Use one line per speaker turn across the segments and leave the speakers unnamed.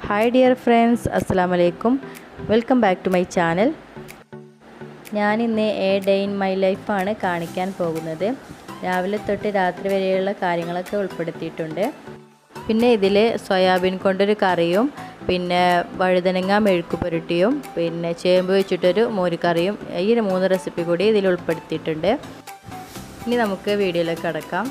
Hi dear friends അസ്സാം വലൈക്കും welcome back to my channel ഞാൻ ഇന്ന് എ ഡേ ഇൻ മൈ ലൈഫാണ് കാണിക്കാൻ പോകുന്നത് രാവിലെ തൊട്ട് രാത്രി വരെയുള്ള കാര്യങ്ങളൊക്കെ ഉൾപ്പെടുത്തിയിട്ടുണ്ട് പിന്നെ ഇതിൽ സോയാബീൻ കൊണ്ടൊരു കറിയും പിന്നെ വഴുതനങ്ങ മെഴുക്ക് പുരട്ടിയും പിന്നെ ചേമ്പ് വെച്ചിട്ടൊരു മോരുകറിയും ഈ ഒരു മൂന്ന് റെസിപ്പി കൂടി ഇതിൽ ഉൾപ്പെടുത്തിയിട്ടുണ്ട് ഇനി നമുക്ക് വീഡിയോയിലേക്ക് കടക്കാം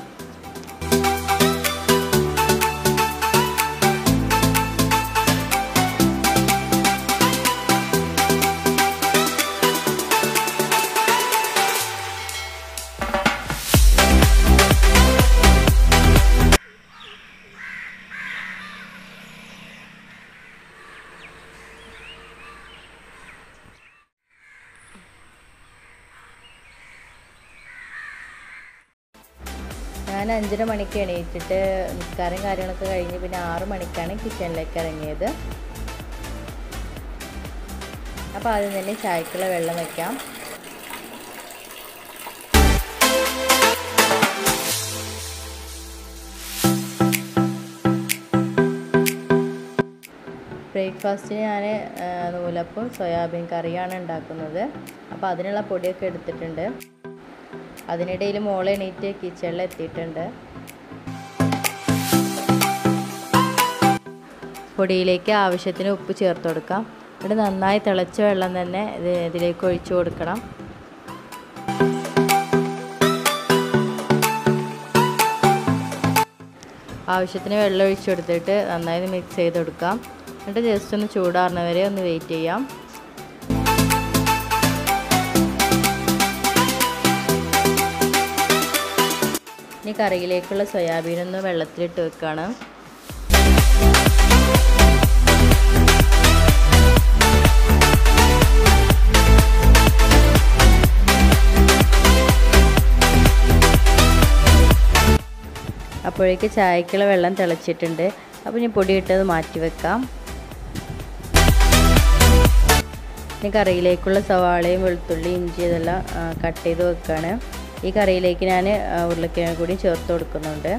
ഞാൻ അഞ്ചര മണിക്ക് എണീറ്റിട്ട് നിസ്കാരം കാര്യങ്ങളൊക്കെ കഴിഞ്ഞ് പിന്നെ ആറു മണിക്കാണ് കിച്ചണിലേക്ക് ഇറങ്ങിയത് അപ്പോൾ ആദ്യം തന്നെ ചായക്കുള്ള വെള്ളം വയ്ക്കാം ബ്രേക്ക്ഫാസ്റ്റിന് ഞാൻ നൂലപ്പും സോയാബീൻ കറിയാണ് ഉണ്ടാക്കുന്നത് അപ്പോൾ അതിനുള്ള പൊടിയൊക്കെ എടുത്തിട്ടുണ്ട് അതിനിടയിൽ മോളെ എണീറ്റ് കിച്ചണിൽ എത്തിയിട്ടുണ്ട് പൊടിയിലേക്ക് ആവശ്യത്തിന് ഉപ്പ് ചേർത്ത് കൊടുക്കാം എന്നിട്ട് നന്നായി തിളച്ച വെള്ളം തന്നെ ഇത് ഇതിലേക്ക് ഒഴിച്ചു കൊടുക്കണം ആവശ്യത്തിന് വെള്ളം ഒഴിച്ചു കൊടുത്തിട്ട് നന്നായി മിക്സ് ചെയ്ത് കൊടുക്കാം എന്നിട്ട് ജസ്റ്റ് ഒന്ന് ചൂടാറുന്ന വരെ ഒന്ന് വെയിറ്റ് ചെയ്യാം ഇനി കറിയിലേക്കുള്ള സോയാബീൻ ഒന്ന് വെള്ളത്തിലിട്ട് വെക്കുകയാണ് അപ്പോഴേക്ക് ചായക്കുള്ള വെള്ളം തിളച്ചിട്ടുണ്ട് അപ്പോൾ ഇനി പൊടിയിട്ടത് മാറ്റി വെക്കാം ഇനി കറിയിലേക്കുള്ള സവാളയും വെളുത്തുള്ളി ഇഞ്ചി ഇതെല്ലാം കട്ട് ചെയ്ത് വെക്കുകയാണ് ഈ കറിയിലേക്ക് ഞാൻ ഉരുളക്കിഴങ്ങ് കൂടി ചേർത്ത് കൊടുക്കുന്നുണ്ട്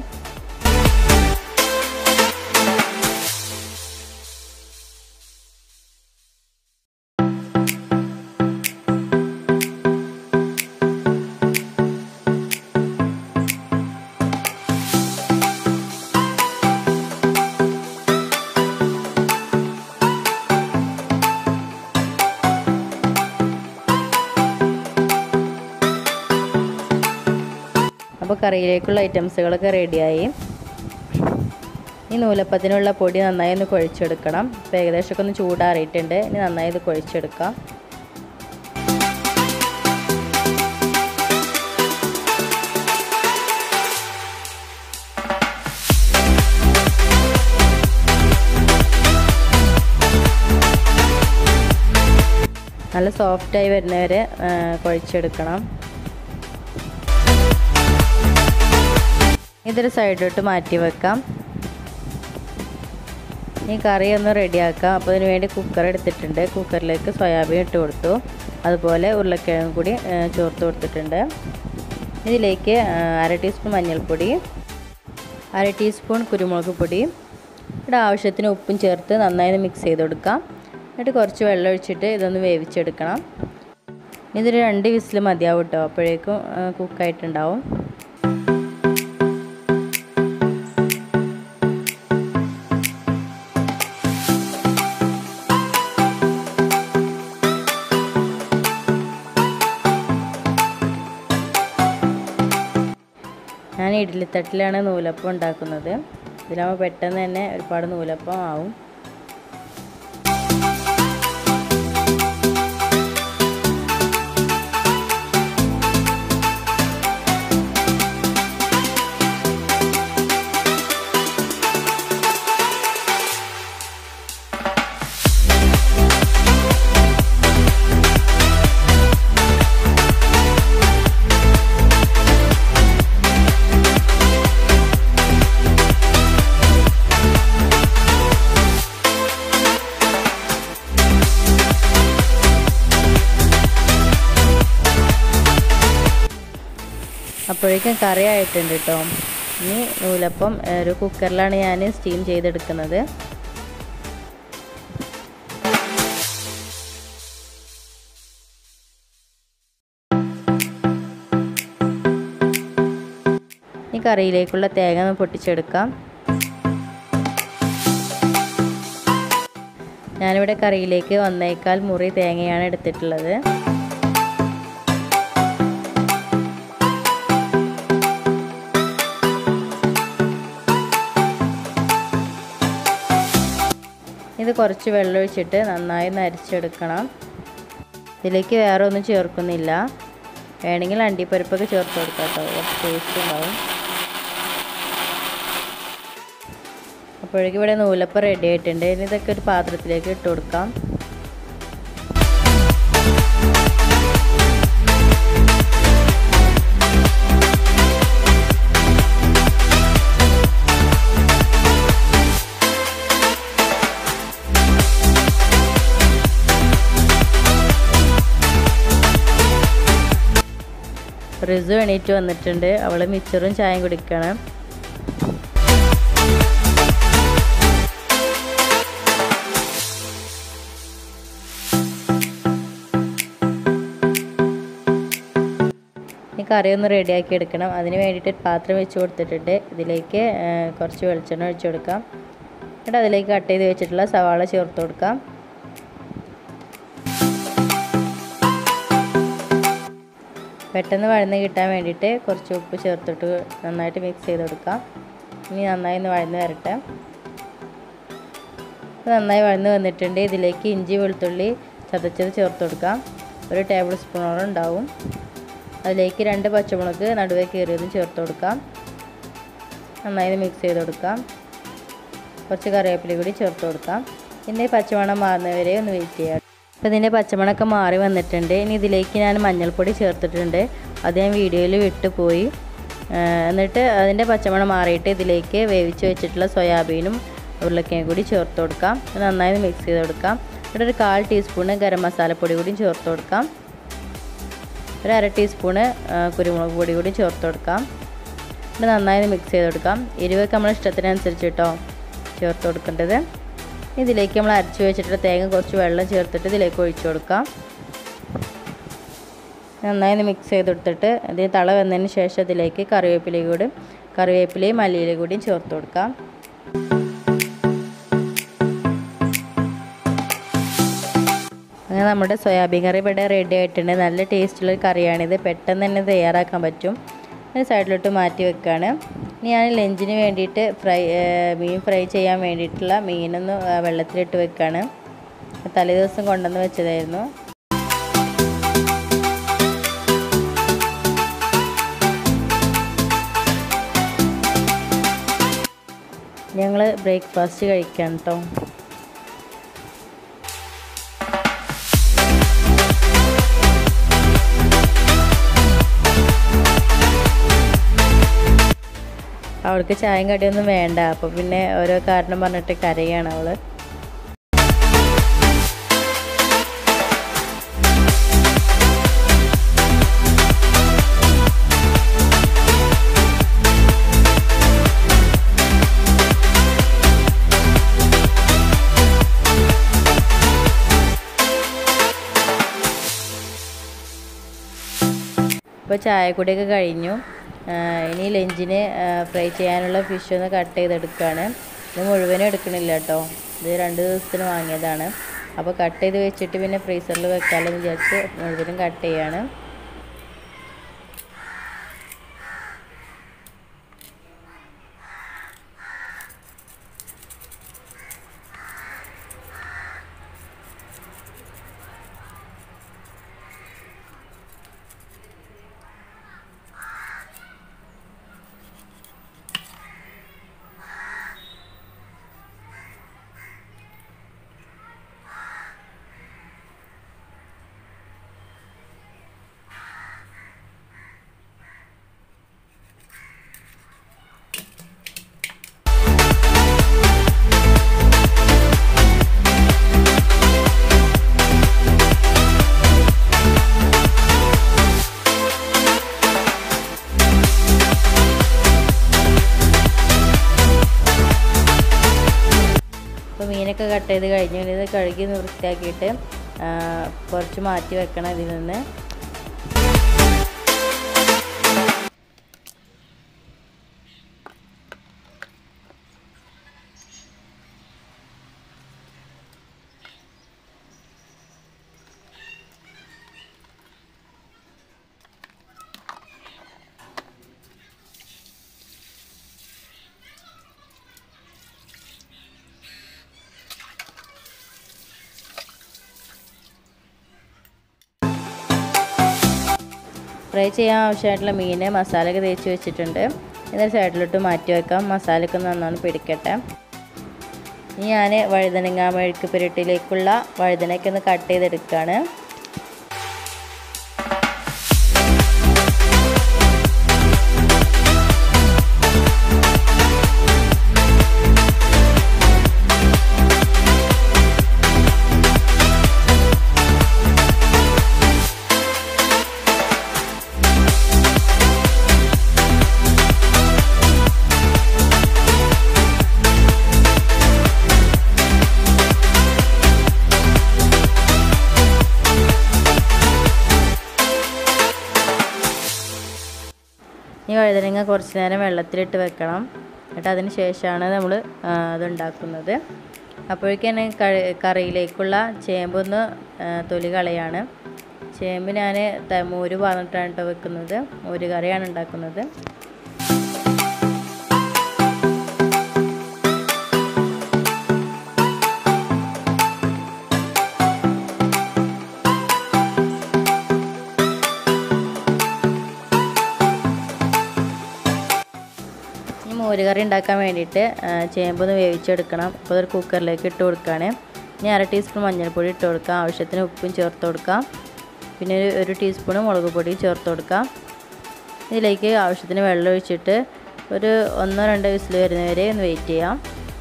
അപ്പോൾ കറിയിലേക്കുള്ള ഐറ്റംസുകളൊക്കെ റെഡിയായി ഈ നൂലപ്പത്തിനുള്ള പൊടി നന്നായി ഒന്ന് കുഴച്ചെടുക്കണം ഇപ്പോൾ ഏകദേശമൊക്കെ ഒന്ന് ചൂടാറിയിട്ടുണ്ട് ഇനി നന്നായി ഇത് കുഴച്ചെടുക്കാം നല്ല സോഫ്റ്റായി വരുന്നവരെ കുഴച്ചെടുക്കണം ഇതൊരു സൈഡിലോട്ട് മാറ്റി വെക്കാം ഈ കറി ഒന്ന് റെഡിയാക്കാം അപ്പോൾ അതിന് വേണ്ടി കുക്കർ എടുത്തിട്ടുണ്ട് കുക്കറിലേക്ക് സോയാബീൻ ഇട്ട് കൊടുത്തു അതുപോലെ ഉരുളക്കിഴങ്ങ് കൂടി ചേർത്ത് കൊടുത്തിട്ടുണ്ട് ഇതിലേക്ക് അര ടീസ്പൂൺ മഞ്ഞൾപ്പൊടി അര ടീസ്പൂൺ കുരുമുളക് പൊടി ഇവിടെ ആവശ്യത്തിന് ഉപ്പും ചേർത്ത് നന്നായി മിക്സ് ചെയ്ത് കൊടുക്കാം എന്നിട്ട് കുറച്ച് വെള്ളം ഒഴിച്ചിട്ട് ഇതൊന്ന് വേവിച്ചെടുക്കണം ഇതൊരു രണ്ട് വിസിൽ മതിയാവും കേട്ടോ അപ്പോഴേക്കും കുക്കായിട്ടുണ്ടാവും ഞാൻ ഇഡ്ഡലിത്തട്ടിലാണ് നൂലപ്പം ഉണ്ടാക്കുന്നത് ഇതിലാകുമ്പോൾ പെട്ടെന്ന് തന്നെ ഒരുപാട് നൂലപ്പം ആവും അപ്പോഴേക്കും കറി ആയിട്ടുണ്ട് കേട്ടോ ഇനി നൂലപ്പം ഒരു കുക്കറിലാണ് ഞാൻ സ്റ്റീം ചെയ്തെടുക്കുന്നത് ഇനി കറിയിലേക്കുള്ള തേങ്ങ ഒന്ന് പൊട്ടിച്ചെടുക്കാം ഞാനിവിടെ കറിയിലേക്ക് ഒന്നേക്കാൽ മുറി തേങ്ങയാണ് എടുത്തിട്ടുള്ളത് ഇത് കുറച്ച് വെള്ളം ഒഴിച്ചിട്ട് നന്നായി നരിച്ചെടുക്കണം ഇതിലേക്ക് വേറെ ഒന്നും ചേർക്കുന്നില്ല വേണമെങ്കിൽ അണ്ടിപ്പരിപ്പൊക്കെ ചേർത്ത് കൊടുക്കാം കേട്ടോ കുറച്ച് ടേസ്റ്റ് ഉണ്ടാവും അപ്പോഴേക്കും ഇവിടെ നൂലപ്പം റെഡി ആയിട്ടുണ്ട് ഇനി ഇതൊക്കെ ഒരു പാത്രത്തിലേക്ക് ഇട്ട് കൊടുക്കാം റിസു എണീറ്റ് വന്നിട്ടുണ്ട് അവൾ മിച്ചറും ചായയും കുടിക്കണം ഈ കറി ഒന്ന് റെഡിയാക്കി എടുക്കണം അതിന് വേണ്ടിയിട്ട് പാത്രം വെച്ച് കൊടുത്തിട്ടുണ്ട് ഇതിലേക്ക് കുറച്ച് വെളിച്ചെണ്ണ ഒഴിച്ചു കൊടുക്കാം എന്നിട്ട് അതിലേക്ക് കട്ട് ചെയ്ത് വെച്ചിട്ടുള്ള സവാള ചേർത്ത് കൊടുക്കാം പെട്ടെന്ന് വഴന്ന് കിട്ടാൻ വേണ്ടിയിട്ട് കുറച്ച് ഉപ്പ് ചേർത്തിട്ട് നന്നായിട്ട് മിക്സ് ചെയ്ത് കൊടുക്കാം ഇനി നന്നായി ഒന്ന് വഴന്ന് വരട്ടെ നന്നായി വഴന്ന് വന്നിട്ടുണ്ട് ഇതിലേക്ക് ഇഞ്ചി വെളുത്തുള്ളി ചതച്ചത് ചേർത്ത് കൊടുക്കാം ഒരു ടേബിൾ സ്പൂണോളം ഉണ്ടാവും അതിലേക്ക് രണ്ട് പച്ചമുളക് നടുവേ കയറിയതും ചേർത്ത് കൊടുക്കാം നന്നായി മിക്സ് ചെയ്ത് കൊടുക്കാം കുറച്ച് കറിവേപ്പില കൂടി ചേർത്ത് കൊടുക്കാം പിന്നെ പച്ചമണം മാറുന്നവരെ ഒന്ന് വെയിറ്റ് ചെയ്യാം അപ്പോൾ ഇതിൻ്റെ പച്ചമണമൊക്കെ മാറി വന്നിട്ടുണ്ട് ഇനി ഇതിലേക്ക് ഞാൻ മഞ്ഞൾപ്പൊടി ചേർത്തിട്ടുണ്ട് അത് ഞാൻ വീഡിയോയിൽ വിട്ടുപോയി എന്നിട്ട് അതിൻ്റെ പച്ചമണം മാറിയിട്ട് ഇതിലേക്ക് വേവിച്ച് വെച്ചിട്ടുള്ള സോയാബീനും ഉരുളക്കിഴങ്ങ് കൂടി ചേർത്ത് കൊടുക്കാം നന്നായി മിക്സ് ചെയ്ത് കൊടുക്കാം ഇവിടെ ഒരു കാൽ ടീസ്പൂണ് ഗരം മസാലപ്പൊടി കൂടി ചേർത്ത് കൊടുക്കാം ഒരു അര ടീസ്പൂണ് കുരുമുളക് പൊടി കൂടി ചേർത്ത് കൊടുക്കാം ഇത് നന്നായി മിക്സ് ചെയ്ത് കൊടുക്കാം എരിവൊക്കെ നമ്മൾ ഇഷ്ടത്തിനനുസരിച്ച് കേട്ടോ ചേർത്ത് കൊടുക്കേണ്ടത് ഇതിലേക്ക് നമ്മൾ അരച്ച് വെച്ചിട്ടുള്ള തേങ്ങ കുറച്ച് വെള്ളം ചേർത്തിട്ട് ഇതിലേക്ക് ഒഴിച്ചു കൊടുക്കാം നന്നായി മിക്സ് ചെയ്ത് കൊടുത്തിട്ട് ഇത് തള വന്നതിന് ശേഷം ഇതിലേക്ക് കറിവേപ്പില കൂടി കറിവേപ്പിലയും മല്ലിയില കൂടിയും ചേർത്ത് കൊടുക്കാം അങ്ങനെ നമ്മുടെ സോയാബീൻ കറി ഇവിടെ റെഡി ആയിട്ടുണ്ട് നല്ല ടേസ്റ്റുള്ള കറിയാണിത് പെട്ടെന്ന് തന്നെ തയ്യാറാക്കാൻ പറ്റും ഒരു സൈഡിലോട്ട് മാറ്റി വെക്കുകയാണ് ഇനി ഞാൻ ലഞ്ചിന് വേണ്ടിയിട്ട് ഫ്രൈ മീൻ ഫ്രൈ ചെയ്യാൻ വേണ്ടിയിട്ടുള്ള മീനൊന്ന് വെള്ളത്തിലിട്ട് വെക്കുകയാണ് തലേ ദിവസം കൊണ്ടുവന്ന് വെച്ചതായിരുന്നു ഞങ്ങൾ ബ്രേക്ക്ഫാസ്റ്റ് കഴിക്കാം കേട്ടോ അവൾക്ക് ചായയും കടിയൊന്നും വേണ്ട അപ്പോൾ പിന്നെ ഓരോ കാരണം പറഞ്ഞിട്ട് കരയാണ് അവള് ഇപ്പോൾ ചായക്കുടിയൊക്കെ കഴിഞ്ഞു ഇനി ലഞ്ചിന് ഫ്രൈ ചെയ്യാനുള്ള ഫിഷ് ഒന്ന് കട്ട് ചെയ്തെടുക്കുകയാണ് ഇത് മുഴുവനും എടുക്കണില്ല കേട്ടോ ഇത് രണ്ട് ദിവസത്തിന് വാങ്ങിയതാണ് അപ്പോൾ കട്ട് ചെയ്ത് വെച്ചിട്ട് പിന്നെ ഫ്രീസറിൽ വെക്കാമെന്ന് വിചാരിച്ച് മുഴുവനും കട്ട് ചെയ്യാണ് അപ്പോൾ മീനൊക്കെ കട്ട് ചെയ്ത് കഴിഞ്ഞു ഇനി ഇത് കഴുകി വൃത്തിയാക്കിയിട്ട് കുറച്ച് മാറ്റി വെക്കണം ഇതിൽ നിന്ന് ഫ്രൈ ചെയ്യാൻ ആവശ്യമായിട്ടുള്ള മീൻ മസാലയൊക്കെ തേച്ച് വെച്ചിട്ടുണ്ട് എന്നിട്ട് സൈഡിലോട്ട് മാറ്റി വെക്കാം മസാലയൊക്കെ നന്നായി പിടിക്കട്ടെ ഇനി ഞാൻ വഴുതനങ്ങ മെഴുക്ക് പുരട്ടിലേക്കുള്ള വഴുതനയൊക്കെ ഒന്ന് കട്ട് ചെയ്തെടുക്കുകയാണ് ഈ വഴുതനങ്ങ കുറച്ച് നേരം വെള്ളത്തിലിട്ട് വെക്കണം എന്നിട്ട് അതിന് ശേഷമാണ് നമ്മൾ അതുണ്ടാക്കുന്നത് അപ്പോഴേക്കാണ് കറിയിലേക്കുള്ള ചേമ്പൊന്ന് തൊലി കളയാണ് ചേമ്പ് ഞാൻ മോര് പറഞ്ഞിട്ടാണ് കേട്ടോ വെക്കുന്നത് മോര് കറിയാണ് ഉണ്ടാക്കുന്നത് ഈ മോര് കറി ഉണ്ടാക്കാൻ വേണ്ടിയിട്ട് ചേമ്പൊന്ന് വേവിച്ചെടുക്കണം അപ്പോൾ അതൊരു കുക്കറിലേക്ക് ഇട്ട് കൊടുക്കുകയാണ് ഇനി അര ടീസ്പൂൺ മഞ്ഞൾപ്പൊടി ഇട്ട് കൊടുക്കാം ആവശ്യത്തിന് ഉപ്പും ചേർത്ത് കൊടുക്കാം പിന്നെ ഒരു ഒരു ടീസ്പൂൺ മുളക് പൊടി ചേർത്ത് കൊടുക്കാം ഇതിലേക്ക് ആവശ്യത്തിന് വെള്ളം ഒഴിച്ചിട്ട് ഒരു ഒന്നോ രണ്ടോ വിസിൽ വരുന്നവരെ ഒന്ന് വെയിറ്റ് ചെയ്യാം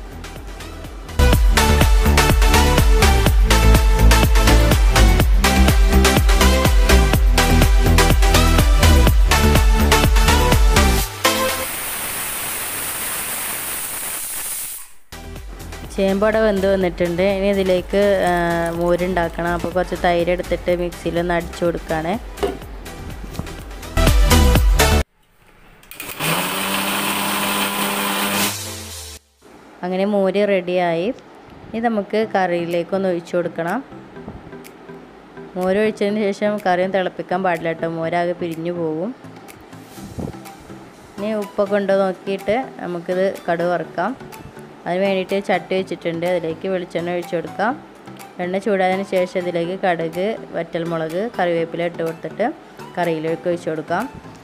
ചേമ്പട വെന്ത് വന്നിട്ടുണ്ട് ഇനി ഇതിലേക്ക് മോരുണ്ടാക്കണം അപ്പോൾ കുറച്ച് തൈര് എടുത്തിട്ട് മിക്സിയിലൊന്ന് അടിച്ചു കൊടുക്കുകയാണ് അങ്ങനെ മോര് റെഡിയായി ഇനി നമുക്ക് കറിയിലേക്കൊന്ന് ഒഴിച്ചു കൊടുക്കണം മോര് ഒഴിച്ചതിന് ശേഷം കറിയും തിളപ്പിക്കാൻ പാടില്ല കേട്ടോ മോരാകെ പിരിഞ്ഞു പോകും ഇനി ഉപ്പൊക്കെ ഉണ്ടോ നോക്കിയിട്ട് നമുക്കിത് കടുക് വറുക്കാം അതിന് വേണ്ടിയിട്ട് ചട്ടി വെച്ചിട്ടുണ്ട് അതിലേക്ക് വെളിച്ചെണ്ണ ഒഴിച്ചു കൊടുക്കാം എണ്ണ ചൂടായതിന് ശേഷം ഇതിലേക്ക് കടുക് വറ്റൽമുളക് കറിവേപ്പില ഇട്ട് കൊടുത്തിട്ട് കറിയിലേക്ക് ഒഴിച്ചു കൊടുക്കാം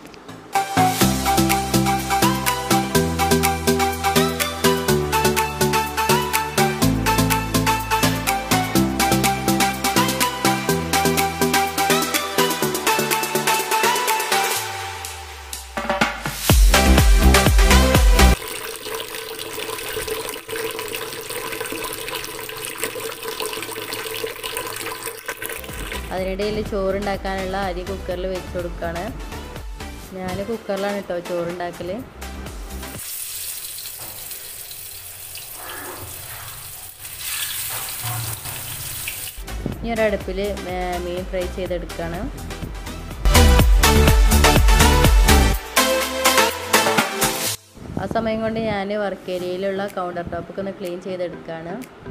അതിനിടയിൽ ചോറുണ്ടാക്കാനുള്ള അരി കുക്കറിൽ വെച്ച് കൊടുക്കുകയാണ് ഞാൻ കുക്കറിലാണ് കേട്ടോ ചോറുണ്ടാക്കൽ ഇനി ഒരടുപ്പിൽ മീൻ ഫ്രൈ ചെയ്തെടുക്കുകയാണ് ആ സമയം കൊണ്ട് ഞാൻ വർക്ക് ഏരിയയിലുള്ള കൗണ്ടർ ടോപ്പൊക്കെ ഒന്ന് ക്ലീൻ ചെയ്തെടുക്കുകയാണ്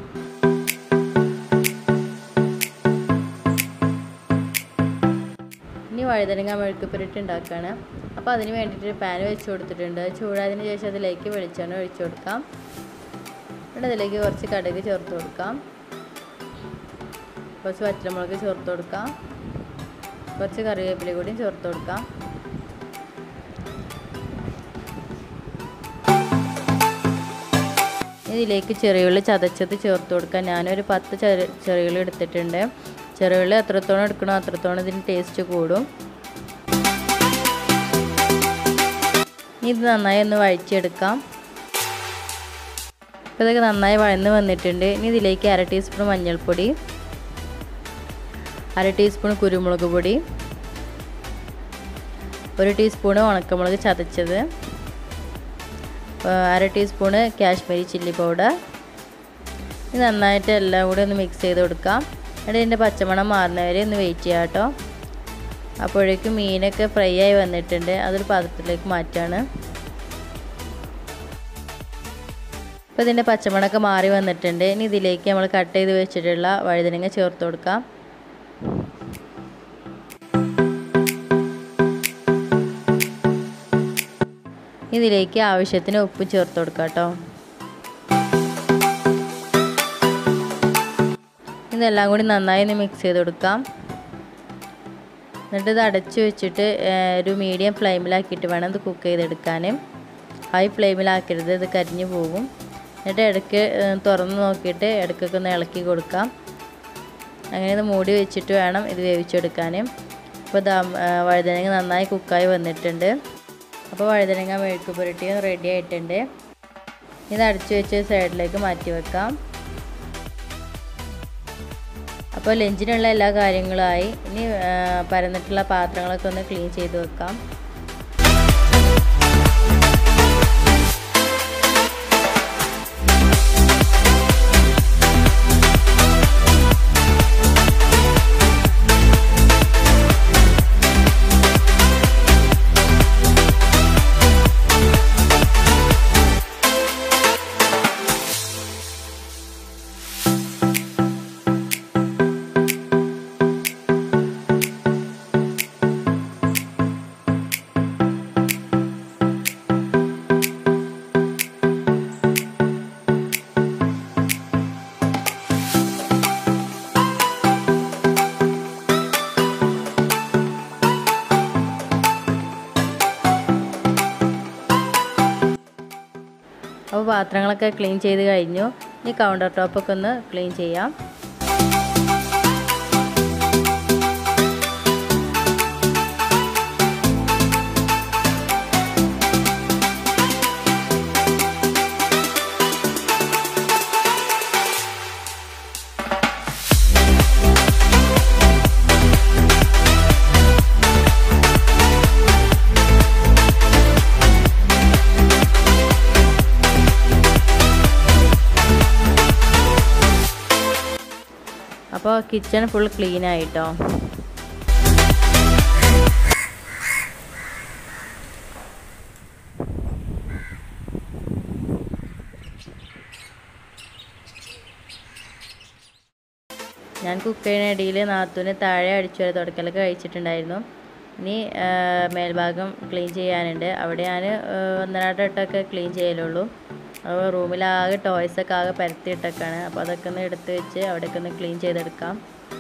ഇനി വഴുതനങ്ങ മെഴുക്ക് പുരട്ടി ഉണ്ടാക്കുകയാണ് അപ്പോൾ അതിന് വേണ്ടിയിട്ട് പാൻ വെച്ച് കൊടുത്തിട്ടുണ്ട് ചൂടായതിന് ശേഷം അതിലേക്ക് വെളിച്ചെണ്ണ ഒഴിച്ചു കൊടുക്കാം എന്നിട്ട് അതിലേക്ക് കുറച്ച് കടുക് ചേർത്ത് കൊടുക്കാം കുറച്ച് വറ്റൽമുളക് ചേർത്ത് കൊടുക്കാം കുറച്ച് കറിവേപ്പില കൂടിയും ചേർത്ത് കൊടുക്കാം ഇതിലേക്ക് ചെറിയുള്ളി ചതച്ചത് ചേർത്ത് കൊടുക്കാം ഞാനൊരു പത്ത് ചെറിയ ചെറിയുള്ളി എടുത്തിട്ടുണ്ട് ചെറിയുള്ളി എത്രത്തോളം എടുക്കണോ അത്രത്തോളം ഇതിന് ടേസ്റ്റ് കൂടും ഇത് നന്നായി ഒന്ന് വഴിച്ചെടുക്കാം ഇപ്പോൾ ഇതൊക്കെ നന്നായി വഴന്ന് വന്നിട്ടുണ്ട് ഇനി ഇതിലേക്ക് അര ടീസ്പൂൺ മഞ്ഞൾപ്പൊടി അര ടീസ്പൂൺ കുരുമുളക് പൊടി ഒരു ടീസ്പൂണ് ഉണക്കമുളക് ചതച്ചത് അര ടീസ്പൂണ് കാശ്മീരി ചില്ലി പൗഡർ ഇത് നന്നായിട്ട് എല്ലാം കൂടി ഒന്ന് മിക്സ് ചെയ്ത് കൊടുക്കാം എന്നിട്ട് ഇതിൻ്റെ പച്ചമണം മാറുന്നവരെ ഒന്ന് വെയിറ്റ് ചെയ്യാം കേട്ടോ അപ്പോഴേക്കും മീനൊക്കെ ഫ്രൈ ആയി വന്നിട്ടുണ്ട് അതൊരു പാത്രത്തിലേക്ക് മാറ്റാണ് അപ്പോൾ ഇതിൻ്റെ പച്ചമണമൊക്കെ മാറി വന്നിട്ടുണ്ട് ഇനി ഇതിലേക്ക് നമ്മൾ കട്ട് ചെയ്ത് വെച്ചിട്ടുള്ള വഴുതനങ്ങ ചേർത്ത് കൊടുക്കാം ഇതിലേക്ക് ആവശ്യത്തിന് ഉപ്പ് ചേർത്ത് കൊടുക്കാം കേട്ടോ ഇതെല്ലാം കൂടി നന്നായി ഒന്ന് മിക്സ് ചെയ്ത് കൊടുക്കാം എന്നിട്ട് ഇത് അടച്ചു വെച്ചിട്ട് ഒരു മീഡിയം ഫ്ലെയിമിലാക്കിയിട്ട് വേണം ഇത് കുക്ക് ചെയ്തെടുക്കാൻ ഹൈ ഫ്ലെയിമിലാക്കരുത് ഇത് കരിഞ്ഞു പോകും എന്നിട്ട് ഇടയ്ക്ക് തുറന്ന് നോക്കിയിട്ട് ഇടയ്ക്കൊക്കെ ഒന്ന് ഇളക്കി കൊടുക്കാം അങ്ങനെ ഇത് മൂടി വെച്ചിട്ട് വേണം ഇത് വേവിച്ചെടുക്കാൻ അപ്പോൾ ഇത് വഴുതനങ്ങ നന്നായി കുക്കായി വന്നിട്ടുണ്ട് അപ്പോൾ വഴുതനങ്ങ മെഴുക്ക് പുരട്ടിയും റെഡി ആയിട്ടുണ്ട് ഇത് അടച്ചു വെച്ച് സൈഡിലേക്ക് മാറ്റി വെക്കാം അപ്പോൾ ലഞ്ചിനുള്ള എല്ലാ കാര്യങ്ങളുമായി ഇനി പരന്നിട്ടുള്ള പാത്രങ്ങളൊക്കെ ഒന്ന് ക്ലീൻ ചെയ്ത് വെക്കാം അപ്പോൾ പാത്രങ്ങളൊക്കെ ക്ലീൻ ചെയ്ത് കഴിഞ്ഞു ഇനി കൗണ്ടർ ടോപ്പൊക്കെ ഒന്ന് ക്ലീൻ ചെയ്യാം അപ്പോൾ കിച്ചൺ ഫുൾ ക്ലീൻ ആയിട്ടോ ഞാൻ കുക്ക് ചെയ്യുന്ന ഇടയിൽ നാത്തൂന് താഴെ അടിച്ചു വരെ തുടക്കലൊക്കെ കഴിച്ചിട്ടുണ്ടായിരുന്നു ഇനി മേൽഭാഗം ക്ലീൻ ചെയ്യാനുണ്ട് അവിടെ ഞാൻ ഒന്നരാട്ടൊക്കെ ക്ലീൻ ചെയ്യലുള്ളൂ അപ്പോൾ റൂമിലാകെ ടോയ്സൊക്കെ ആകെ പരത്തിയിട്ടൊക്കെയാണ് അപ്പോൾ അതൊക്കെ ഒന്ന് എടുത്ത് വെച്ച് അവിടെയൊക്കെ ഒന്ന് ക്ലീൻ ചെയ്തെടുക്കാം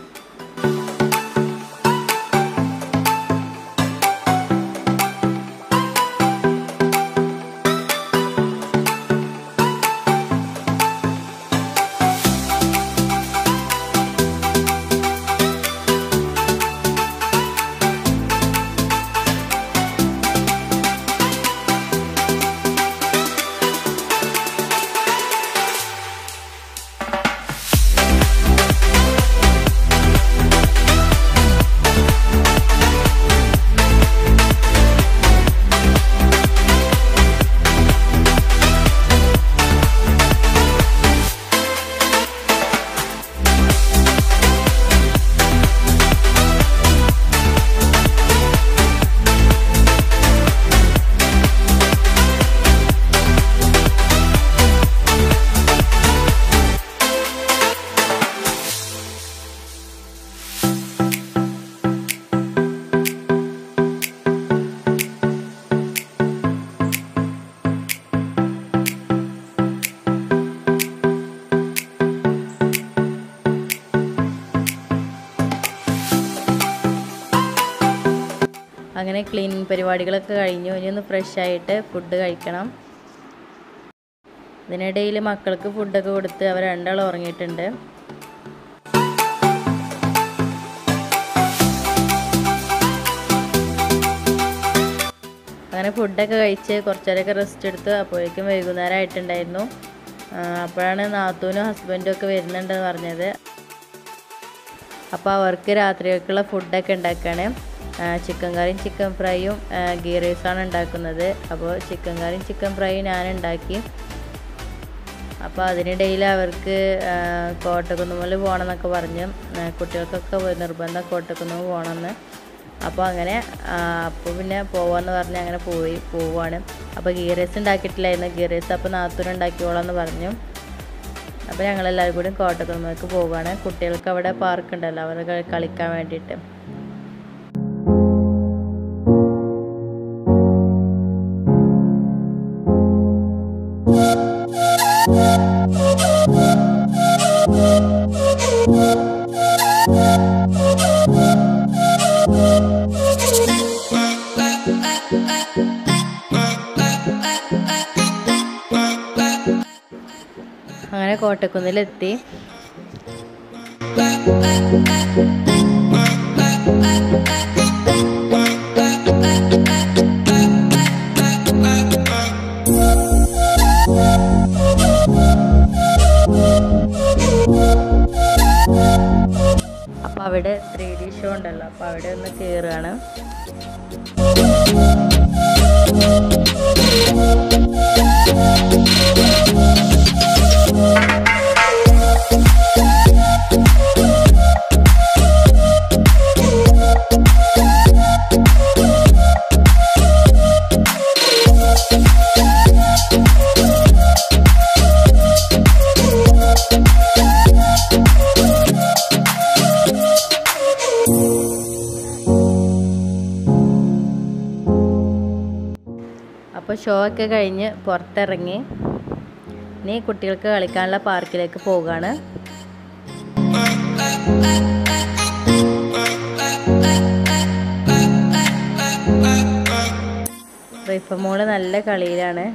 അങ്ങനെ ക്ലീനിങ് പരിപാടികളൊക്കെ കഴിഞ്ഞു ഇനി ഒന്ന് ഫ്രഷ് ആയിട്ട് ഫുഡ് കഴിക്കണം ഇതിനിടയിൽ മക്കൾക്ക് ഫുഡൊക്കെ കൊടുത്ത് അവർ രണ്ടാളും ഉറങ്ങിയിട്ടുണ്ട് അങ്ങനെ ഫുഡൊക്കെ കഴിച്ച് കുറച്ചേരൊക്കെ റെസ്റ്റ് എടുത്ത് അപ്പോഴേക്കും വൈകുന്നേരം ആയിട്ടുണ്ടായിരുന്നു അപ്പോഴാണ് നാത്തൂനും ഹസ്ബൻഡും ഒക്കെ വരുന്നുണ്ടെന്ന് പറഞ്ഞത് അപ്പോൾ അവർക്ക് രാത്രികൾക്കുള്ള ഫുഡൊക്കെ ഉണ്ടാക്കുകയാണ് ചിക്കൻ കറിയും ചിക്കൻ ഫ്രൈയും ഗീ റൈസാണ് ഉണ്ടാക്കുന്നത് അപ്പോൾ ചിക്കൻ കറിയും ചിക്കൻ ഫ്രൈയും ഞാൻ ഉണ്ടാക്കി അപ്പോൾ അതിനിടയിൽ അവർക്ക് കോട്ടക്കുന്നുമ്മൽ പോകണമെന്നൊക്കെ പറഞ്ഞു കുട്ടികൾക്കൊക്കെ നിർബന്ധം കോട്ടക്കുന്നുമ്മൽ പോകണമെന്ന് അപ്പോൾ അങ്ങനെ അപ്പോൾ പിന്നെ പോവാന്ന് പറഞ്ഞ് അങ്ങനെ പോയി പോവാണ് അപ്പോൾ ഗീ റൈസ് ഉണ്ടാക്കിയിട്ടില്ലായിരുന്നു ഗീ റൈസ് അപ്പോൾ നാത്തൂന് ഉണ്ടാക്കിയോളാന്ന് പറഞ്ഞു അപ്പോൾ ഞങ്ങളെല്ലാവരും കൂടി കോട്ടക്കുന്നുമ്മക്ക് പോവുകയാണ് കുട്ടികൾക്ക് അവിടെ പാർക്ക് ഉണ്ടല്ലോ അവർ കളിക്കാൻ വേണ്ടിയിട്ട്
Thank you.
അങ്ങനെ കോട്ടക്കുന്നിലെത്തി അപ്പോൾ അവിടെ ത്രീ ഡി ഷോ ഉണ്ടല്ലോ അപ്പോൾ അവിടെ ഒന്ന് കയറുകയാണ് അപ്പോൾ ഷോ ഒക്കെ കഴിഞ്ഞ് പുറത്തിറങ്ങി ഇനി കുട്ടികൾക്ക് കളിക്കാനുള്ള പാർക്കിലേക്ക് പോവുകയാണ് റിഫമോള് നല്ല കളിയിലാണ്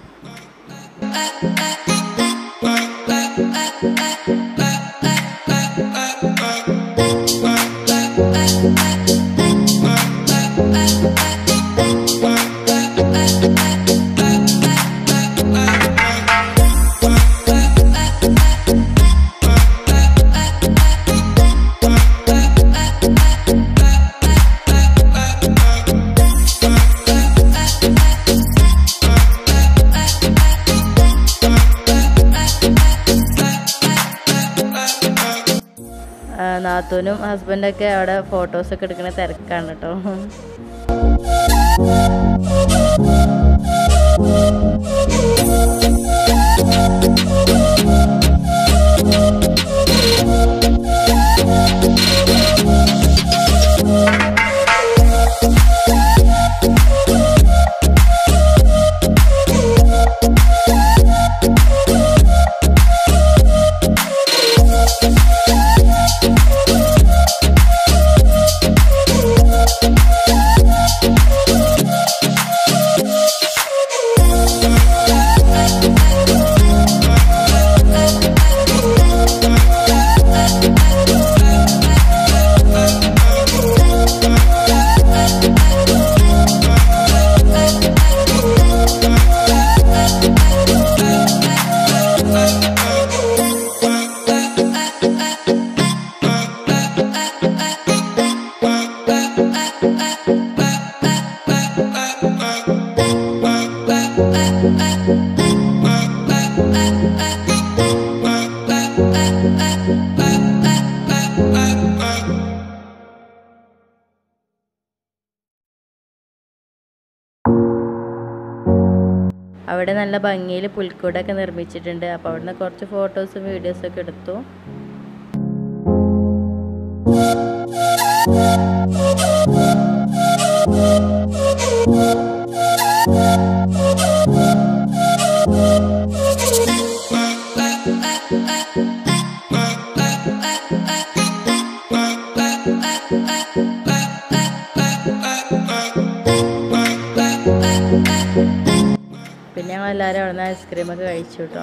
ആ, നാത്തൂനും ഹസ്ബൻഡൊക്കെ അവിടെ ഫോട്ടോസൊക്കെ എടുക്കുന്ന തിരക്കാണ് കേട്ടോ അവിടെ നല്ല ഭംഗിയിൽ പുൽക്കൂടൊക്കെ നിർമ്മിച്ചിട്ടുണ്ട് അപ്പോൾ അവിടുന്ന് കുറച്ച് ഫോട്ടോസും വീഡിയോസും ഒക്കെ എടുത്തു പിന്നെ ഞങ്ങൾ എല്ലാവരും അവിടെ നിന്ന് ഐസ്ക്രീമൊക്കെ കഴിച്ചു കേട്ടോ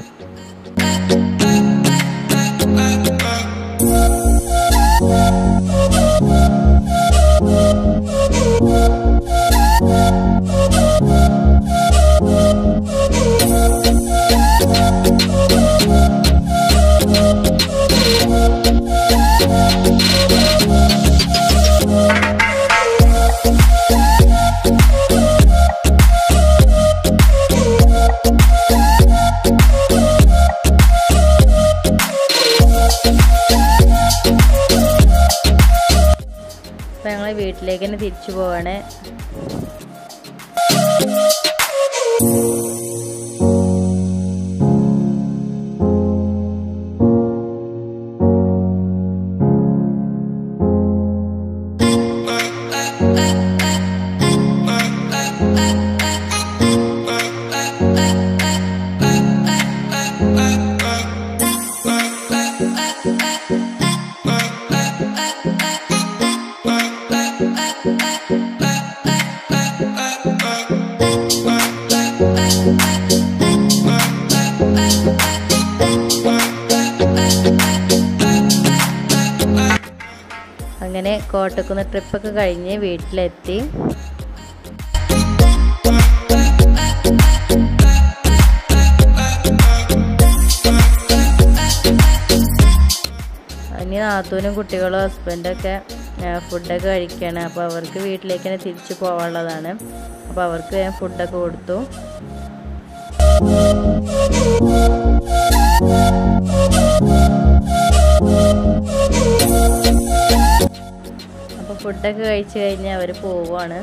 അപ്പോൾ ഞങ്ങൾ വീട്ടിലേക്ക് തന്നെ തിരിച്ചു പോവാണ് കോട്ടക്കുന്ന് ട്രിപ്പൊക്കെ കഴിഞ്ഞ് വീട്ടിലെത്തി ഇനി നാത്തൂനും കുട്ടികളും ഹസ്ബൻഡൊക്കെ ഫുഡൊക്കെ കഴിക്കുകയാണ് അപ്പോൾ അവർക്ക് വീട്ടിലേക്ക് തന്നെ തിരിച്ചു പോകാനുള്ളതാണ് അപ്പോൾ അവർക്ക് ഞാൻ ഫുഡൊക്കെ കൊടുത്തു അപ്പോൾ ഫുഡൊക്കെ കഴിച്ച് കഴിഞ്ഞ് അവർ പോവുകയാണ്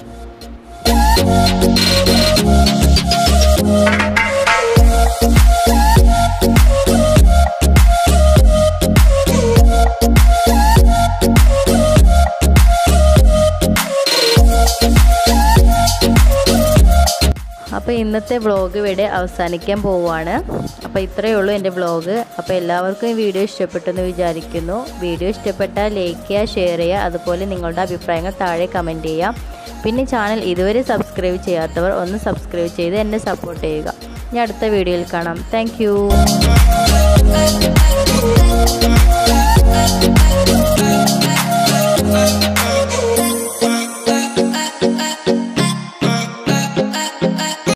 അപ്പോൾ ഇന്നത്തെ വ്ളോഗ് ഇവിടെ അവസാനിക്കാൻ പോവുകയാണ് അപ്പോൾ ഇത്രയേ ഉള്ളൂ എൻ്റെ വ്ളോഗ് അപ്പോൾ എല്ലാവർക്കും ഈ വീഡിയോ ഇഷ്ടപ്പെട്ടെന്ന് വിചാരിക്കുന്നു വീഡിയോ ഇഷ്ടപ്പെട്ടാൽ ലൈക്ക് ചെയ്യുക ഷെയർ ചെയ്യുക അതുപോലെ നിങ്ങളുടെ അഭിപ്രായങ്ങൾ താഴെ കമൻറ്റ് ചെയ്യുക പിന്നെ ചാനൽ ഇതുവരെ സബ്സ്ക്രൈബ് ചെയ്യാത്തവർ ഒന്ന് സബ്സ്ക്രൈബ് ചെയ്ത് എന്നെ സപ്പോർട്ട് ചെയ്യുക ഞാൻ അടുത്ത വീഡിയോയിൽ കാണാം താങ്ക്